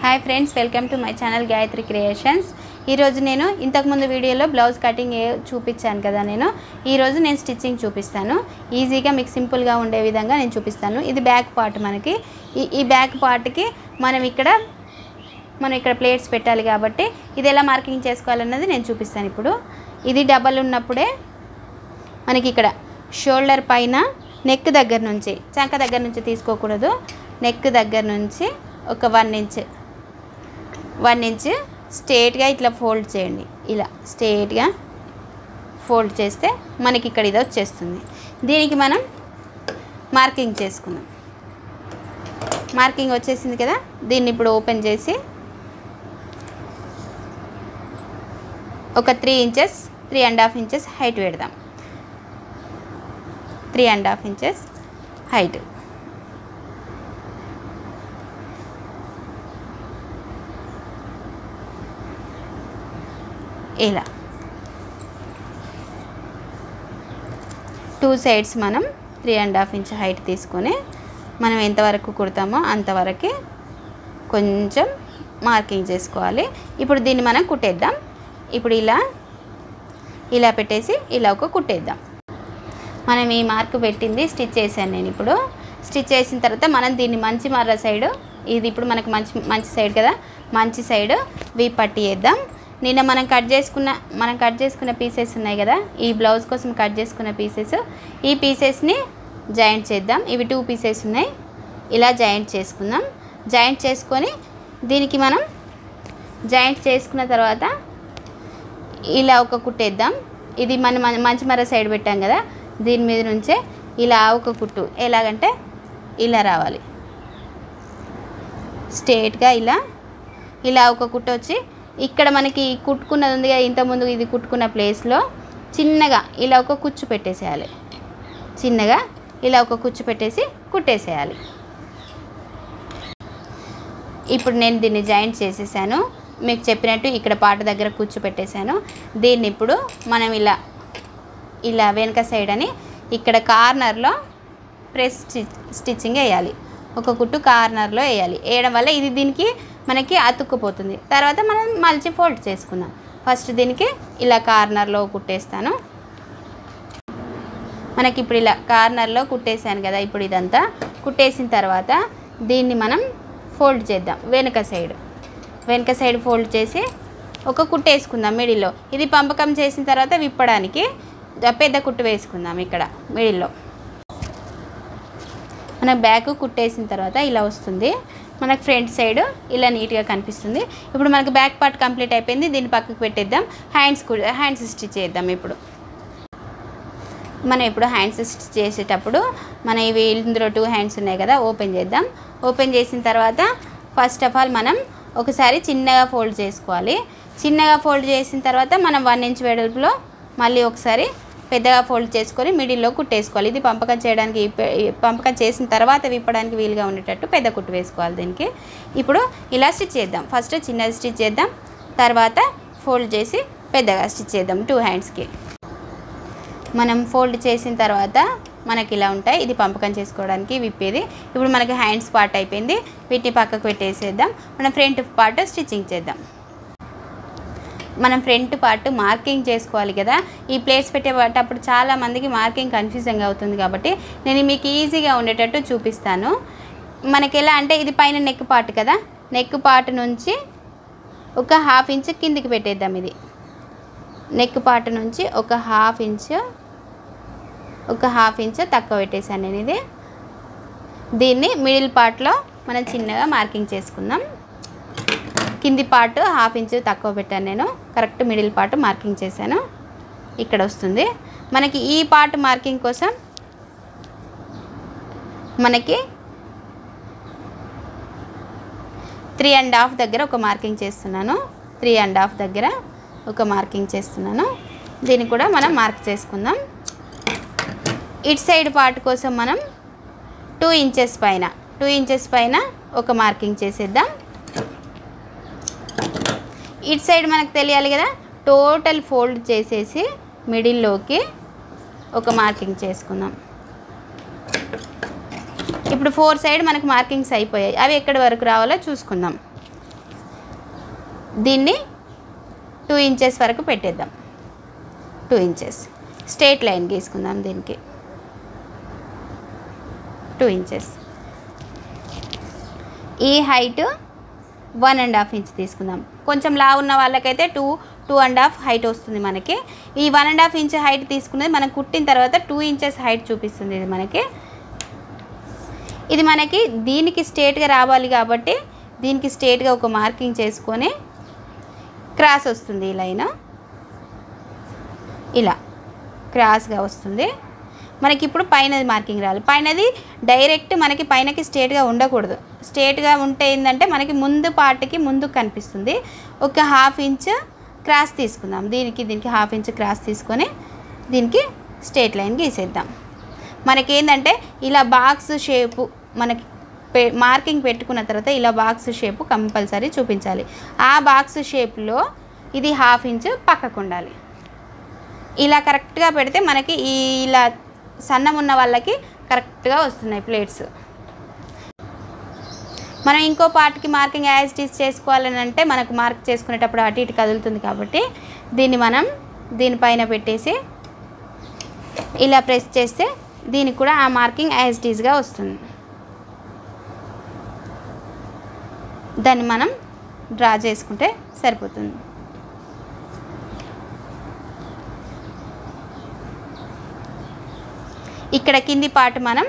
hi friends welcome to my channel Gayathri creations ఈరోజు నేను ఇంతకుముందు వీడియోలో బ్లౌజ్ కటింగ్ ఏ చూపించాను కదా నేను ఈరోజు నేను స్టిచ్చింగ్ చూపిస్తాను ఈజీగా మీకు సింపుల్గా ఉండే విధంగా నేను చూపిస్తాను ఇది బ్యాక్ పార్ట్ మనకి ఈ ఈ బ్యాక్ పార్ట్కి మనం ఇక్కడ మనం ఇక్కడ ప్లేట్స్ పెట్టాలి కాబట్టి ఇది ఎలా మార్కింగ్ చేసుకోవాలన్నది నేను చూపిస్తాను ఇప్పుడు ఇది డబల్ ఉన్నప్పుడే మనకి ఇక్కడ షోల్డర్ పైన నెక్ దగ్గర నుంచి చంక దగ్గర నుంచి తీసుకోకూడదు నెక్ దగ్గర నుంచి ఒక వన్ ఇంచ్ వన్ ఇంచ్ స్ట్రేట్గా ఇట్లా ఫోల్డ్ చేయండి ఇలా స్ట్రేట్గా ఫోల్డ్ చేస్తే మనకి ఇక్కడ ఇది వచ్చేస్తుంది దీనికి మనం మార్కింగ్ చేసుకుందాం మార్కింగ్ వచ్చేసింది కదా దీన్ని ఇప్పుడు ఓపెన్ చేసి ఒక three inches three and half inches height పెడదాం three and half inches height ఇలా టూ సైడ్స్ మనం three and half inch height తీసుకొని మనం ఎంతవరకు కుడతామో అంతవరకు కొంచెం మార్కింగ్ చేసుకోవాలి ఇప్పుడు దీన్ని మనం కుట్టేద్దాం ఇప్పుడు ఇలా ఇలా పెట్టేసి ఇలా ఒక కుట్టేద్దాం మనం ఈ మార్క్ పెట్టింది స్టిచ్ చేశాను నేను ఇప్పుడు స్టిచ్ చేసిన తర్వాత మనం దీన్ని మంచి మర్ర సైడ్ ఇది ఇప్పుడు మనకు మంచి మంచి సైడ్ కదా మంచి సైడ్ వీ పట్టి వేద్దాం నిన్న మనం కట్ చేసుకున్న మనం కట్ చేసుకున్న పీసెస్ ఉన్నాయి కదా ఈ బ్లౌజ్ కోసం కట్ చేసుకున్న పీసెస్ ఈ పీసెస్ని జాయింట్ చేద్దాం ఇవి టూ పీసెస్ ఉన్నాయి ఇలా జాయింట్ చేసుకుందాం జాయింట్ చేసుకొని దీనికి మనం జాయింట్ చేసుకున్న తర్వాత ఇలా ఒక కుట్టేద్దాం ఇది మనం మన- మంచి మర సైడ్ పెట్టాం కదా దీని మీద నుంచే ఇలా ఒక కుట్టు ఎలాగంటే ఇలా రావాలి స్ట్రేట్గా ఇలా ఇలా ఒక కుట్టు వచ్చి ఇక్కడ మనకి కుట్టుకున్నది ఉంది కదా ఇంతకుముందు ఇది కుట్టుకున్న ప్లేస్లో చిన్నగా ఇలా ఒక కుచ్చు పెట్టేసేయాలి చిన్నగా ఇలా ఒక కుచ్చు పెట్టేసి కుట్టేసేయాలి ఇప్పుడు నేను దీన్ని జాయింట్ చేసేసాను మీకు చెప్పినట్టు ఇక్కడ పాట దగ్గర కూర్చో పెట్టేశాను దీన్ని ఇప్పుడు మనం ఇలా ఇలా వెనక సైడ్ అని ఇక్కడ కార్నర్లో ప్రెస్ స్టిచ్ స్టిచ్చింగ్ వేయాలి ఒక కుట్టు కార్నర్లో వేయాలి వేయడం వల్ల ఇది దీనికి మనకి అతుక్కుపోతుంది తర్వాత మనం మలిచి ఫోల్డ్ చేసుకుందాం ఫస్ట్ దీనికి ఇలా కార్నర్లో కుట్టేస్తాను మనకి ఇప్పుడు ఇలా కార్నర్లో కుట్టేసాను కదా ఇప్పుడు ఇదంతా కుట్టేసిన తర్వాత దీన్ని మనం ఫోల్డ్ చేద్దాం వెనుక సైడ్ వెనుక సైడ్ ఫోల్డ్ చేసి ఒక కుట్టు వేసుకుందాం మిడిల్లో ఇది పంపకం చేసిన తర్వాత విప్పడానికి పెద్ద కుట్టు వేసుకుందాం ఇక్కడ మిడిల్లో మన బ్యాక్ కుట్టేసిన తర్వాత ఇలా వస్తుంది మనకు ఫ్రంట్ సైడ్ ఇలా నీట్గా కనిపిస్తుంది ఇప్పుడు మనకి బ్యాక్ పార్ట్ కంప్లీట్ అయిపోయింది దీన్ని పక్కకు పెట్టేద్దాం హ్యాండ్స్ కూడా హ్యాండ్స్ స్టిచ్ చేద్దాం ఇప్పుడు మనం ఇప్పుడు హ్యాండ్స్ స్టిచ్ చేసేటప్పుడు మన ఇవి ఇందులో టూ హ్యాండ్స్ ఉన్నాయి కదా ఓపెన్ చేద్దాం ఓపెన్ చేసిన తర్వాత ఫస్ట్ ఆఫ్ ఆల్ మనం ఒకసారి చిన్నగా ఫోల్డ్ చేసుకోవాలి చిన్నగా ఫోల్డ్ చేసిన తర్వాత మనం వన్ ఇంచ్ వెడల్పులో మళ్ళీ ఒకసారి పెద్దగా ఫోల్డ్ చేసుకొని మిడిల్లో కుట్టేసుకోవాలి ఇది పంపకం చేయడానికి ఇప్ప- పంపకం చేసిన తర్వాత విప్పడానికి వీలుగా ఉండేటట్టు పెద్ద కుట్టు వేసుకోవాలి దీనికి ఇప్పుడు ఇలా స్టిచ్ చేద్దాం ఫస్ట్ చిన్నది స్టిచ్ చేద్దాం తర్వాత ఫోల్డ్ చేసి పెద్దగా స్టిచ్ చేద్దాం టూ హ్యాండ్స్కి మనం ఫోల్డ్ చేసిన తర్వాత మనకి ఇలా ఉంటాయి ఇది పంపకం చేసుకోవడానికి విప్పేది ఇప్పుడు మనకి హ్యాండ్స్ పార్ట్ అయిపోయింది వీటిని పక్కకు పెట్టేసేద్దాం మనం ఫ్రంట్ పార్ట్ స్టిచ్చింగ్ చేద్దాం మనం ఫ్రంట్ పార్ట్ మార్కింగ్ చేసుకోవాలి కదా ఈ ప్లేట్స్ పెట్టేటప్పుడు చాలా మందికి మార్కింగ్ కన్ఫ్యూజంగా అవుతుంది కాబట్టి నేను మీకు ఈజీగా ఉండేటట్టు చూపిస్తాను మనకి ఎలా అంటే ఇది పైన నెక్ పార్ట్ కదా నెక్ పార్ట్ నుంచి ఒక హాఫ్ ఇంచ్ కిందికి పెట్టేద్దాం ఇది నెక్ పార్ట్ నుంచి ఒక హాఫ్ ఇంచ్ ఒక హాఫ్ ఇంచ్ తక్కువ పెట్టేశాను నేను ఇది దీన్ని మిడిల్ పార్ట్లో మనం చిన్నగా మార్కింగ్ చేసుకుందాం కింది పార్ట్ హాఫ్ ఇంచ్ తక్కువ పెట్టాను నేను కరెక్ట్ మిడిల్ పార్ట్ మార్కింగ్ చేశాను ఇక్కడ వస్తుంది మనకి ఈ పార్ట్ మార్కింగ్ కోసం మనకి త్రీ అండ్ హాఫ్ దగ్గర ఒక మార్కింగ్ చేస్తున్నాను త్రీ అండ్ హాఫ్ దగ్గర ఒక మార్కింగ్ చేస్తున్నాను దీన్ని కూడా మనం మార్క్ చేసుకుందాం ఇటు సైడ్ పార్ట్ కోసం మనం టూ ఇంచెస్ పైన టూ ఇంచెస్ పైన ఒక మార్కింగ్ చేసేద్దాం ఇటు సైడ్ మనకు తెలియాలి కదా టోటల్ ఫోల్డ్ చేసేసి మిడిల్లోకి ఒక మార్కింగ్ చేసుకుందాం ఇప్పుడు ఫోర్ సైడ్ మనకు మార్కింగ్స్ అయిపోయాయి అవి ఎక్కడి వరకు రావాలో చూసుకుందాం దీన్ని టూ ఇంచెస్ వరకు పెట్టేద్దాం టూ ఇంచెస్ స్ట్రేట్ లైన్ గీసుకుందాం దీనికి టూ ఇంచెస్ ఈ height one and half inch తీసుకుందాం కొంచెం లా ఉన్న వాళ్ళకైతే two two and half height వస్తుంది మనకి ఈ one and half inch height తీసుకున్నది మనం కుట్టిన తర్వాత టూ ఇంచెస్ హైట్ చూపిస్తుంది ఇది మనకి ఇది మనకి దీనికి స్ట్రేట్గా రావాలి కాబట్టి దీనికి స్ట్రేట్గా ఒక మార్కింగ్ చేసుకొని క్రాస్ వస్తుంది ఈ లైన్ ఇలా క్రాస్గా వస్తుంది మనకి ఇప్పుడు పైనది మార్కింగ్ రావాలి పైనది డైరెక్ట్ మనకి పైనకి స్ట్రేట్గా ఉండకూడదు స్ట్రేట్గా ఉంటే ఏంటంటే మనకి ముందు పార్ట్కి ముందు కనిపిస్తుంది ఒక హాఫ్ ఇంచ్ క్రాస్ తీసుకుందాం దీనికి దీనికి హాఫ్ ఇంచ్ క్రాస్ తీసుకొని దీనికి స్ట్రేట్ లైన్ గీసేద్దాం మనకేంటంటే ఇలా బాక్స్ షేపు మనకి పె మార్కింగ్ పెట్టుకున్న తర్వాత ఇలా బాక్స్ షేపు కంపల్సరీ చూపించాలి ఆ బాక్స్ షేప్లో ఇది హాఫ్ ఇంచ్ పక్కకు ఉండాలి ఇలా కరెక్ట్గా పెడితే మనకి ఈ ఇలా సన్నం ఉన్న వాళ్ళకి కరెక్ట్గా వస్తున్నాయి ప్లేట్స్ మనం ఇంకో పార్ట్కి మార్కింగ్ యాజ్ టీస్ చేసుకోవాలని అంటే మనకు మార్క్ చేసుకునేటప్పుడు అటు ఇటు కదులుతుంది కాబట్టి దీన్ని మనం దీనిపైన పెట్టేసి ఇలా ప్రెస్ చేస్తే దీనికి కూడా ఆ మార్కింగ్ యాజ్ టీస్గా వస్తుంది దాన్ని మనం డ్రా చేసుకుంటే సరిపోతుంది ఇక్కడ కింది పార్ట్ మనం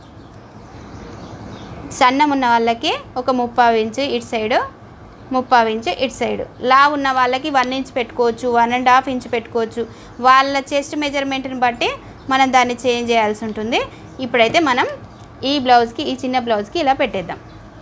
సన్నం ఉన్న వాళ్ళకి ఒక ముప్పావు ఇంచు ఇటు సైడు ముప్పావు ఇంచు ఇటు సైడు లా ఉన్న వాళ్ళకి వన్ ఇంచ్ పెట్టుకోవచ్చు వన్ అండ్ హాఫ్ ఇంచ్ పెట్టుకోవచ్చు వాళ్ళ చెస్ట్ మెజర్మెంట్ని బట్టి మనం దాన్ని చేంజ్ చేయాల్సి ఉంటుంది ఇప్పుడైతే మనం ఈ బ్లౌజ్కి ఈ చిన్న బ్లౌజ్కి ఇలా పెట్టేద్దాం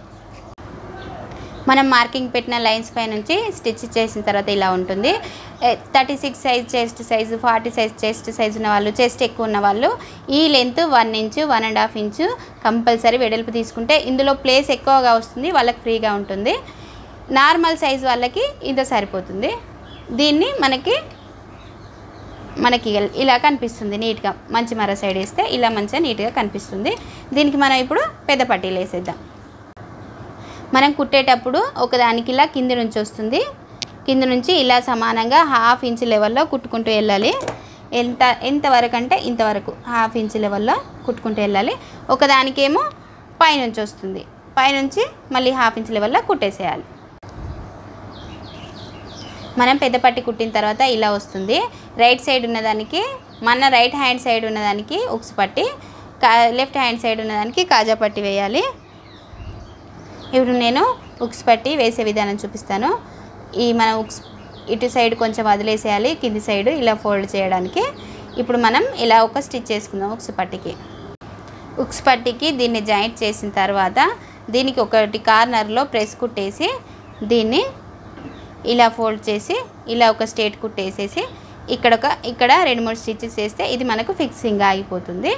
మనం మార్కింగ్ పెట్టిన లైన్స్ పై నుంచి స్టిచ్ చేసిన తర్వాత ఇలా ఉంటుంది thirty six size chest size forty size chest size ఉన్న వాళ్ళు చెస్ట్ ఎక్కువ ఉన్న వాళ్ళు ఈ length one inch one and half inch compulsory వెడల్పు తీసుకుంటే ఇందులో ప్లేస్ ఎక్కువగా వస్తుంది వాళ్ళకి ఫ్రీగా ఉంటుంది నార్మల్ సైజ్ వాళ్ళకి ఇంత సరిపోతుంది దీన్ని మనకి మనకి ఇలా కనిపిస్తుంది నీట్గా మంచి మర సైడ్ వేస్తే ఇలా మంచిగా నీట్గా కనిపిస్తుంది దీనికి మనం ఇప్పుడు పెద్ద పట్టీలు వేసేద్దాం మనం కుట్టేటప్పుడు ఒకదానికి ఇలా కింది నుంచి వస్తుంది కింద నుంచి ఇలా సమానంగా హాఫ్ ఇంచ్ లెవెల్లో కుట్టుకుంటూ వెళ్ళాలి ఎంత ఎంతవరకు అంటే ఇంతవరకు హాఫ్ ఇంచ్ లెవెల్లో కుట్టుకుంటూ వెళ్ళాలి ఒకదానికేమో పైనుంచి వస్తుంది పైనుంచి మళ్ళీ హాఫ్ ఇంచ్ లెవెల్లో కుట్టేసేయాలి మనం పెద్ద పట్టి కుట్టిన తర్వాత ఇలా వస్తుంది రైట్ సైడ్ ఉన్నదానికి మన రైట్ హ్యాండ్ సైడ్ ఉన్నదానికి ఉక్స్ పట్టి కా లెఫ్ట్ హ్యాండ్ సైడ్ ఉన్నదానికి కాజా పట్టి వేయాలి ఇప్పుడు నేను ఉక్స్ పట్టి వేసే విధానం చూపిస్తాను ఈ మన ఉక్స్ ఇటు సైడ్ కొంచెం వదిలేసేయాలి కింది సైడ్ ఇలా ఫోల్డ్ చేయడానికి ఇప్పుడు మనం ఇలా ఒక స్టిచ్ చేసుకుందాం ఉక్స్ పట్టికి ఉక్స్ పట్టికి దీన్ని జాయింట్ చేసిన తర్వాత దీనికి ఒకటి కార్నర్లో ప్రెస్ కుట్టేసి దీన్ని ఇలా ఫోల్డ్ చేసి ఇలా ఒక స్ట్రేట్ కుట్టేసేసి ఇక్కడ ఒక ఇక్కడ రెండు మూడు స్టిచ్చెస్ వేస్తే ఇది మనకు ఫిక్సింగ్ ఆగిపోతుంది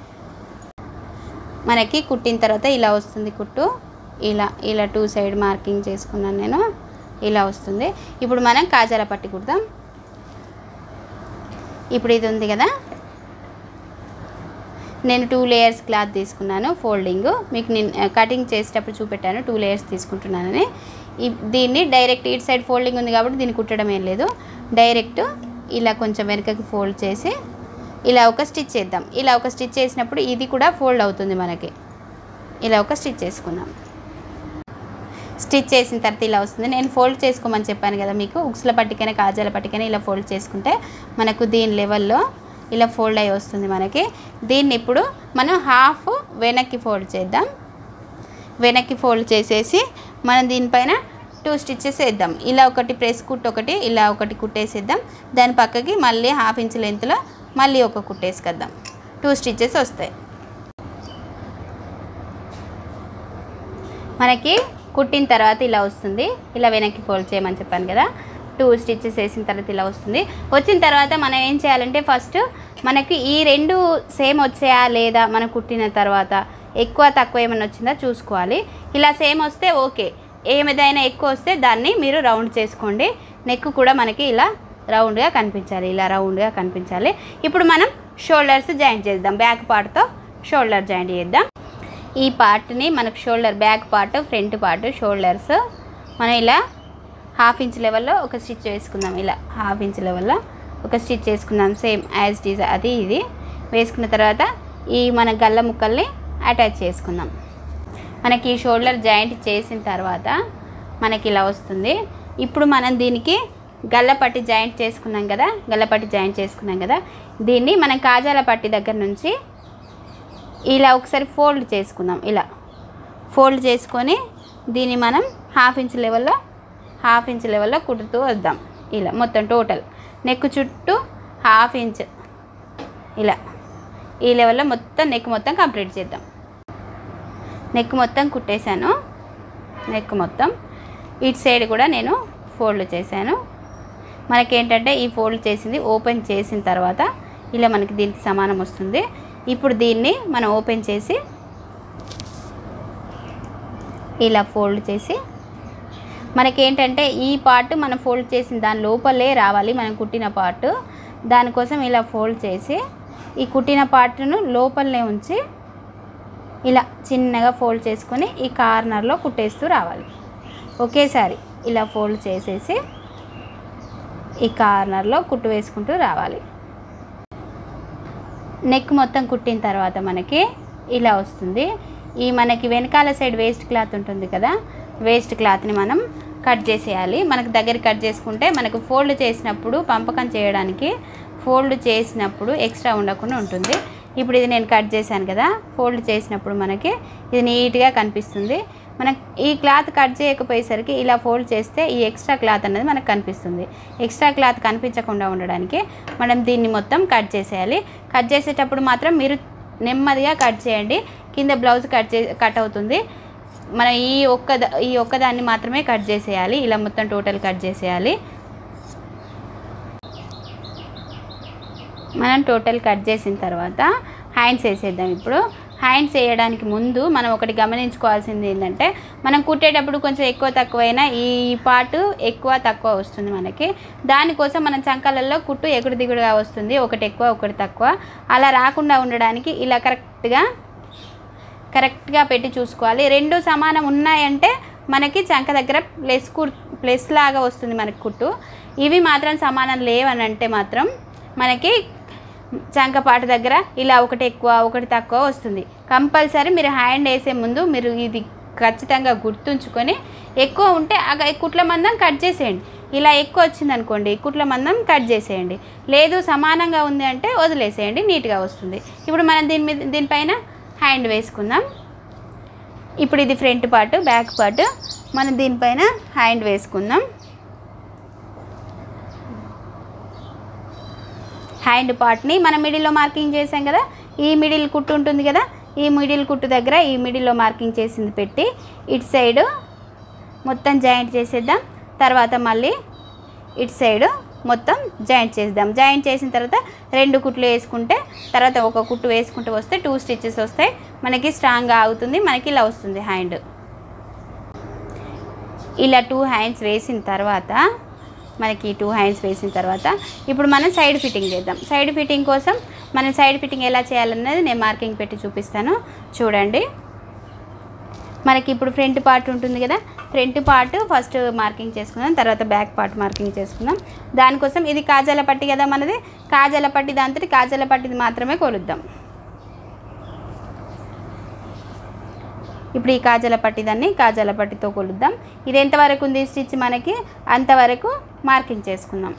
మనకి కుట్టిన తర్వాత ఇలా వస్తుంది కుట్టు ఇలా ఇలా టూ సైడ్ మార్కింగ్ చేసుకున్నాను నేను ఇలా వస్తుంది ఇప్పుడు మనం కాజాల పట్టి కుడదాం ఇప్పుడు ఇది ఉంది కదా నేను టూ లేయర్స్ క్లాత్ తీసుకున్నాను ఫోల్డింగ్ మీకు నేను కటింగ్ చేసేటప్పుడు చూపెట్టాను టూ లేయర్స్ తీసుకుంటున్నానని ఈ దీన్ని డైరెక్ట్ ఇటు సైడ్ ఫోల్డింగ్ ఉంది కాబట్టి దీన్ని కుట్టడం ఏం లేదు డైరెక్ట్ ఇలా కొంచెం వెనుకకి ఫోల్డ్ చేసి ఇలా ఒక స్టిచ్ చేద్దాం ఇలా ఒక స్టిచ్ చేసినప్పుడు ఇది కూడా ఫోల్డ్ అవుతుంది మనకి ఇలా ఒక స్టిచ్ చేసుకుందాం స్టిచ్ చేసిన తర్వాత ఇలా వస్తుంది నేను ఫోల్డ్ చేసుకోమని చెప్పాను కదా మీకు ఉక్స్ల పట్టికైనా కాజాల పట్టికైనా ఇలా ఫోల్డ్ చేసుకుంటే మనకు దీని లెవెల్లో ఇలా ఫోల్డ్ అయ్యి వస్తుంది మనకి దీన్ని ఇప్పుడు మనం హాఫ్ వెనక్కి ఫోల్డ్ చేద్దాం వెనక్కి ఫోల్డ్ చేసేసి మనం దీనిపైన టూ స్టిచ్చెస్ వేద్దాం ఇలా ఒకటి ప్రెస్ కుట్ ఒకటి ఇలా ఒకటి కుట్టేసేద్దాం దాని పక్కకి మళ్ళీ హాఫ్ ఇంచ్ లెంత్లో మళ్ళీ ఒక కుట్టేసుకొద్దాం టూ స్టిచ్చెస్ వస్తాయి మనకి కుట్టిన తర్వాత ఇలా వస్తుంది ఇలా వెనక్కి ఫోల్డ్ చేయమని చెప్పాను కదా టూ స్టిచ్చెస్ వేసిన తర్వాత ఇలా వస్తుంది వచ్చిన తర్వాత మనం ఏం చేయాలంటే ఫస్ట్ మనకి ఈ రెండు సేమ్ వచ్చాయా లేదా మనం కుట్టిన తర్వాత ఎక్కువ తక్కువ ఏమైనా వచ్చిందా చూసుకోవాలి ఇలా సేమ్ వస్తే ఓకే ఏమిదైనా ఎక్కువ వస్తే దాన్ని మీరు రౌండ్ చేసుకోండి నెక్ కూడా మనకి ఇలా రౌండ్గా కనిపించాలి ఇలా రౌండ్గా కనిపించాలి ఇప్పుడు మనం షోల్డర్స్ జాయింట్ చేద్దాం బ్యాక్ పార్ట్తో షోల్డర్ జాయింట్ చేద్దాం ఈ పార్ట్ని మనకు shoulder back part front part shoulders మనం ఇలా హాఫ్ ఇంచ్ లెవెల్లో ఒక స్టిచ్ వేసుకుందాం ఇలా హాఫ్ ఇంచ్ లెవెల్లో ఒక స్టిచ్ వేసుకుందాం సేమ్ యాజ్ ఇట్ ఈజ్ అది ఇది వేసుకున్న తర్వాత ఈ మన గల్ల ముక్కల్ని అటాచ్ చేసుకుందాం మనకి ఈ షోల్డర్ జాయింట్ చేసిన తర్వాత మనకి ఇలా వస్తుంది ఇప్పుడు మనం దీనికి గల్లపట్టి జాయింట్ చేసుకున్నాం కదా గల్లపట్టి జాయింట్ చేసుకున్నాం కదా దీన్ని మనం కాజాల పట్టి దగ్గర నుంచి ఇలా ఒకసారి ఫోల్డ్ చేసుకుందాం ఇలా ఫోల్డ్ చేసుకొని దీన్ని మనం హాఫ్ ఇంచ్ లెవెల్లో హాఫ్ ఇంచ్ లెవెల్లో కుడుతూ వద్దాం ఇలా మొత్తం టోటల్ నెక్ చుట్టూ హాఫ్ ఇంచ్ ఇలా ఈ లెవెల్లో మొత్తం నెక్ మొత్తం కంప్లీట్ చేద్దాం నెక్ మొత్తం కుట్టేశాను నెక్ మొత్తం ఇటు సైడ్ కూడా నేను ఫోల్డ్ చేశాను మనకేంటంటే ఈ ఫోల్డ్ చేసింది ఓపెన్ చేసిన తర్వాత ఇలా మనకి దీనికి సమానం వస్తుంది ఇప్పుడు దీన్ని మనం ఓపెన్ చేసి ఇలా ఫోల్డ్ చేసి మనకేంటంటే ఈ పార్ట్ మనం ఫోల్డ్ చేసిన దాని లోపలే రావాలి మనం కుట్టిన పార్ట్ దానికోసం ఇలా ఫోల్డ్ చేసి ఈ కుట్టిన పార్ట్ను లోపలనే ఉంచి ఇలా చిన్నగా ఫోల్డ్ చేసుకొని ఈ కార్నర్లో కుట్టేస్తూ రావాలి ఒకేసారి ఇలా ఫోల్డ్ చేసేసి ఈ కార్నర్లో కుట్టు వేసుకుంటూ రావాలి నెక్ మొత్తం కుట్టిన తర్వాత మనకి ఇలా వస్తుంది ఈ మనకి వెనకాల సైడ్ వేస్ట్ క్లాత్ ఉంటుంది కదా వేస్ట్ క్లాత్ని మనం కట్ చేసేయాలి మనకు దగ్గర కట్ చేసుకుంటే మనకు ఫోల్డ్ చేసినప్పుడు పంపకం చేయడానికి ఫోల్డ్ చేసినప్పుడు ఎక్స్ట్రా ఉండకుండా ఉంటుంది ఇప్పుడు ఇది నేను కట్ చేశాను కదా ఫోల్డ్ చేసినప్పుడు మనకి ఇది నీట్గా కనిపిస్తుంది మనకి ఈ క్లాత్ కట్ చేయకపోయేసరికి ఇలా ఫోల్డ్ చేస్తే ఈ ఎక్స్ట్రా క్లాత్ అనేది మనకు కనిపిస్తుంది ఎక్స్ట్రా క్లాత్ కనిపించకుండా ఉండడానికి మనం దీన్ని మొత్తం కట్ చేసేయాలి కట్ చేసేటప్పుడు మాత్రం మీరు నెమ్మదిగా కట్ చేయండి కింద బ్లౌజ్ కట్ చే కట్ అవుతుంది మనం ఈ ఒక్క ద- ఈ ఒక్కదాన్ని మాత్రమే కట్ చేసేయాలి ఇలా మొత్తం టోటల్ కట్ చేసేయాలి మనం టోటల్ కట్ చేసిన తర్వాత హ్యాండ్స్ వేసేద్దాం ఇప్పుడు హ్యాండ్స్ వేయడానికి ముందు మనం ఒకటి గమనించుకోవాల్సింది ఏంటంటే మనం కుట్టేటప్పుడు కొంచెం ఎక్కువ తక్కువైనా ఈ పార్ట్ ఎక్కువ తక్కువ వస్తుంది మనకి దానికోసం మనం చంకలలో కుట్టు ఎగుడు దిగుడుగా వస్తుంది ఒకటి ఎక్కువ ఒకటి తక్కువ అలా రాకుండా ఉండడానికి ఇలా కరెక్ట్గా కరెక్ట్గా పెట్టి చూసుకోవాలి రెండు సమానం ఉన్నాయంటే మనకి చంక దగ్గర ప్లస్ కు ప్లస్ లాగా వస్తుంది మనకి కుట్టు ఇవి మాత్రం సమానం లేవని అంటే మాత్రం మనకి చంకపాటు దగ్గర ఇలా ఒకటి ఎక్కువ ఒకటి తక్కువ వస్తుంది కంపల్సరీ మీరు హ్యాండ్ వేసే ముందు మీరు ఇది ఖచ్చితంగా గుర్తుంచుకొని ఎక్కువ ఉంటే ఆ కుట్ల మందం కట్ చేసేయండి ఇలా ఎక్కువ వచ్చింది అనుకోండి కుట్ల మందం కట్ చేసేయండి లేదు సమానంగా ఉంది అంటే వదిలేసేయండి నీట్గా వస్తుంది ఇప్పుడు మనం దీని మీద దీనిపైన హ్యాండ్ వేసుకుందాం ఇప్పుడు ఇది ఫ్రంట్ పార్ట్ బ్యాక్ పార్ట్ మనం దీనిపైన హ్యాండ్ వేసుకుందాం హ్యాండ్ పార్ట్ని మనం మిడిల్లో మార్కింగ్ చేసాం కదా ఈ మిడిల్ కుట్టు ఉంటుంది కదా ఈ మిడిల్ కుట్టు దగ్గర ఈ మిడిల్లో మార్కింగ్ చేసింది పెట్టి ఇటు సైడు మొత్తం జాయింట్ చేసేద్దాం తర్వాత మళ్ళీ ఇటు సైడు మొత్తం జాయింట్ చేద్దాం జాయింట్ చేసిన తర్వాత రెండు కుట్లు వేసుకుంటే తర్వాత ఒక కుట్టు వేసుకుంటూ వస్తే టూ స్టిచెస్ వస్తాయి మనకి స్ట్రాంగ్గా ఆగుతుంది మనకి ఇలా వస్తుంది హ్యాండ్ ఇలా టూ హ్యాండ్స్ వేసిన తర్వాత మనకి టూ హ్యాండ్స్ వేసిన తర్వాత ఇప్పుడు మనం సైడ్ ఫిట్టింగ్ చేద్దాం సైడ్ ఫిట్టింగ్ కోసం మనం సైడ్ ఫిట్టింగ్ ఎలా చేయాలన్నది నేను మార్కింగ్ పెట్టి చూపిస్తాను చూడండి మనకి ఇప్పుడు ఫ్రంట్ పార్ట్ ఉంటుంది కదా ఫ్రంట్ పార్ట్ ఫస్ట్ మార్కింగ్ చేసుకుందాం తర్వాత బ్యాక్ పార్ట్ మార్కింగ్ చేసుకుందాం దానికోసం ఇది కాజాల పట్టి కదా మనది కాజాల పట్టి దాంతో కాజాల పట్టిది మాత్రమే కొలుద్దాం ఇప్పుడు ఈ కాజాల పట్టి దాన్ని కాజాల పట్టితో కొలుద్దాం ఇది ఎంతవరకు ఉంది స్టిచ్ మనకి అంతవరకు మార్కింగ్ చేసుకుందాం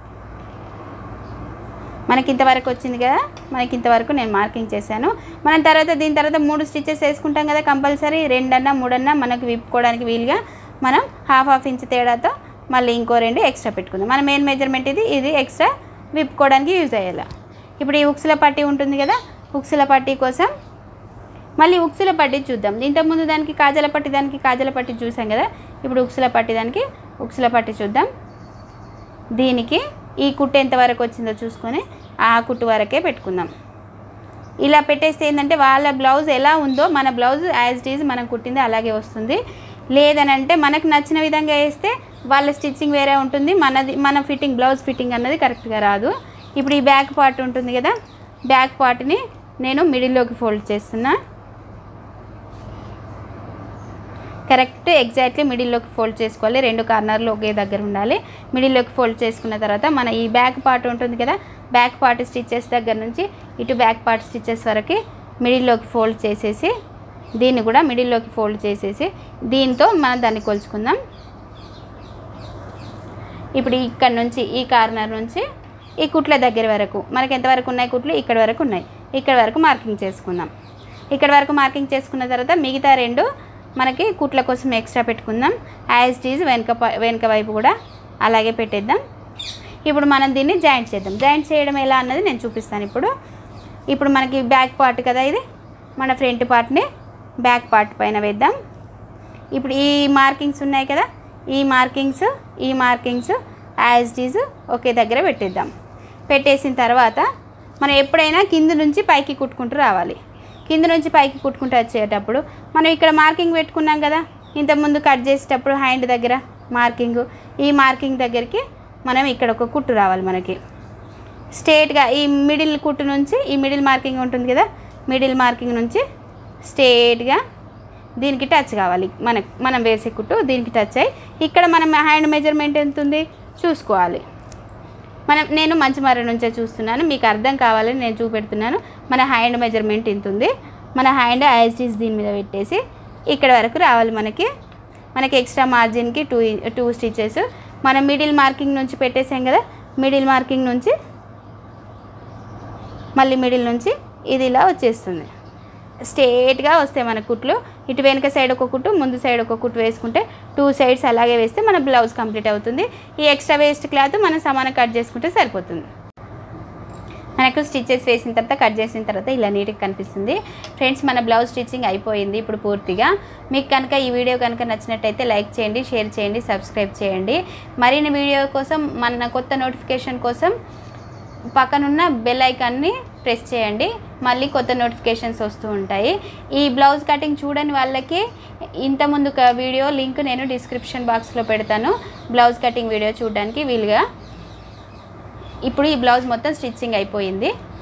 మనకి ఇంతవరకు వచ్చింది కదా మనకి ఇంతవరకు నేను మార్కింగ్ చేశాను మనం తర్వాత దీని తర్వాత మూడు స్టిచెస్ వేసుకుంటాం కదా కంపల్సరీ రెండన్నా మూడన్నా మనకు విప్పుకోవడానికి వీలుగా మనం హాఫ్ హాఫ్ ఇంచ్ తేడాతో మళ్ళీ ఇంకో రెండు ఎక్స్ట్రా పెట్టుకుందాం మన మెయిన్ మెజర్మెంట్ ఇది ఇది ఎక్స్ట్రా విప్పుకోవడానికి యూజ్ అయ్యేలా ఇప్పుడు ఈ ఉక్సుల పట్టీ ఉంటుంది కదా ఉక్సుల పట్టీ కోసం మళ్ళీ ఉక్సుల పట్టి చూద్దాం ఇంతకుముందు దానికి కాజల పట్టి దానికి కాజల పట్టి చూసాం కదా ఇప్పుడు ఉక్సుల పట్టి దానికి ఉక్సుల పట్టి చూద్దాం దీనికి ఈ కుట్టు ఎంతవరకు వచ్చిందో చూసుకొని ఆ కుట్టు వరకే పెట్టుకుందాం ఇలా పెట్టేస్తే ఏంటంటే వాళ్ళ బ్లౌజ్ ఎలా ఉందో మన బ్లౌజ్ యాజ్ ఇట్ ఈజ్ మనం కుట్టింది అలాగే వస్తుంది లేదనంటే మనకు నచ్చిన విధంగా వేస్తే వాళ్ళ స్టిచ్చింగ్ వేరే ఉంటుంది మనది మన ఫిట్టింగ్ బ్లౌజ్ ఫిట్టింగ్ అన్నది కరెక్ట్గా రాదు ఇప్పుడు ఈ బ్యాక్ పార్ట్ ఉంటుంది కదా బ్యాక్ పార్ట్ని నేను మిడిల్లోకి ఫోల్డ్ చేస్తున్నా కరెక్ట్ ఎగ్జాక్ట్లీ మిడిల్లోకి ఫోల్డ్ చేసుకోవాలి రెండు కార్నర్లు ఒకే దగ్గర ఉండాలి మిడిల్లోకి ఫోల్డ్ చేసుకున్న తర్వాత మన ఈ బ్యాక్ పార్ట్ ఉంటుంది కదా బ్యాక్ పార్ట్ స్టిచ్చెస్ దగ్గర నుంచి ఇటు బ్యాక్ పార్ట్ స్టిచ్చెస్ వరకు మిడిల్లోకి ఫోల్డ్ చేసేసి దీన్ని కూడా మిడిల్లోకి ఫోల్డ్ చేసేసి దీంతో మనం దాన్ని కొలుచుకుందాం ఇప్పుడు ఇక్కడ నుంచి ఈ కార్నర్ నుంచి ఈ కుట్ల దగ్గర వరకు మనకి ఎంతవరకు ఉన్నాయి కుట్లు ఇక్కడ వరకు ఉన్నాయి ఇక్కడ వరకు మార్కింగ్ చేసుకుందాం ఇక్కడ వరకు మార్కింగ్ చేసుకున్న తర్వాత మిగతా రెండు మనకి కుట్ల కోసం ఎక్స్ట్రా పెట్టుకుందాం యాజ్ టీజ్ వెనక ప- వెనక వైపు కూడా అలాగే పెట్టేద్దాం ఇప్పుడు మనం దీన్ని జాయింట్ చేద్దాం జాయింట్ చేయడం ఎలా అన్నది నేను చూపిస్తాను ఇప్పుడు ఇప్పుడు మనకి బ్యాక్ పార్ట్ కదా ఇది మన ఫ్రంట్ పార్ట్ని బ్యాక్ పార్ట్ పైన వేద్దాం ఇప్పుడు ఈ మార్కింగ్స్ ఉన్నాయి కదా ఈ మార్కింగ్స్ ఈ మార్కింగ్స్ యాజ్ డీజ్ ఒకే దగ్గర పెట్టేద్దాం పెట్టేసిన తర్వాత మనం ఎప్పుడైనా కింద నుంచి పైకి కుట్టుకుంటూ రావాలి కింద నుంచి పైకి కుట్టుకుంటూ వచ్చేటప్పుడు మనం ఇక్కడ మార్కింగ్ పెట్టుకున్నాం కదా ఇంతకుముందు కట్ చేసేటప్పుడు హ్యాండ్ దగ్గర మార్కింగ్ ఈ మార్కింగ్ దగ్గరికి మనం ఇక్కడ ఒక కుట్టు రావాలి మనకి స్ట్రేట్గా ఈ మిడిల్ కుట్టు నుంచి ఈ మిడిల్ మార్కింగ్ ఉంటుంది కదా మిడిల్ మార్కింగ్ నుంచి స్ట్రేట్గా దీనికి టచ్ కావాలి మన మనం వేసే కుట్టు దీనికి టచ్ అయ్యి ఇక్కడ మనం హ్యాండ్ మెజర్మెంట్ ఎంత ఉంది చూసుకోవాలి మనం నేను మంచిమర్ర నుంచే చూస్తున్నాను మీకు అర్థం కావాలని నేను చూపెడుతున్నాను మన హ్యాండ్ మెజర్మెంట్ ఇంత ఉంది మన హ్యాండ్ యాజ్ ఈజ్ దీని మీద పెట్టేసి ఇక్కడ వరకు రావాలి మనకి మనకి ఎక్స్ట్రా మార్జిన్కి టూ టూ స్టిచెస్ మనం మిడిల్ మార్కింగ్ నుంచి పెట్టేసాం కదా మిడిల్ మార్కింగ్ నుంచి మళ్ళీ మిడిల్ నుంచి ఇది ఇలా వచ్చేస్తుంది స్ట్రేట్గా వస్తాయి మన కుట్లు ఇటు వెనక సైడ్ ఒక కుట్టు ముందు సైడ్ ఒక కుట్టు వేసుకుంటే టూ సైడ్స్ అలాగే వేస్తే మన బ్లౌజ్ కంప్లీట్ అవుతుంది ఈ ఎక్స్ట్రా వేస్ట్ క్లాత్ మనం సమానం కట్ చేసుకుంటే సరిపోతుంది మనకు స్టిచ్చెస్ వేసిన తర్వాత కట్ చేసిన తర్వాత ఇలా నీట్గా కనిపిస్తుంది ఫ్రెండ్స్ మన బ్లౌజ్ స్టిచ్చింగ్ అయిపోయింది ఇప్పుడు పూర్తిగా మీకు కనుక ఈ వీడియో కనుక నచ్చినట్టయితే లైక్ చేయండి షేర్ చేయండి సబ్స్క్రైబ్ చేయండి మరిన్ని వీడియో కోసం మన కొత్త నోటిఫికేషన్ కోసం పక్కనున్న బెల్ ఐకాన్ని ప్రెస్ చేయండి మళ్ళీ కొత్త నోటిఫికేషన్స్ వస్తూ ఉంటాయి ఈ బ్లౌజ్ కటింగ్ చూడని వాళ్ళకి ఇంతకుముందు ఒక వీడియో లింక్ నేను డిస్క్రిప్షన్ బాక్స్లో పెడతాను బ్లౌజ్ కటింగ్ వీడియో చూడడానికి వీలుగా ఇప్పుడు ఈ బ్లౌజ్ మొత్తం స్టిచ్చింగ్ అయిపోయింది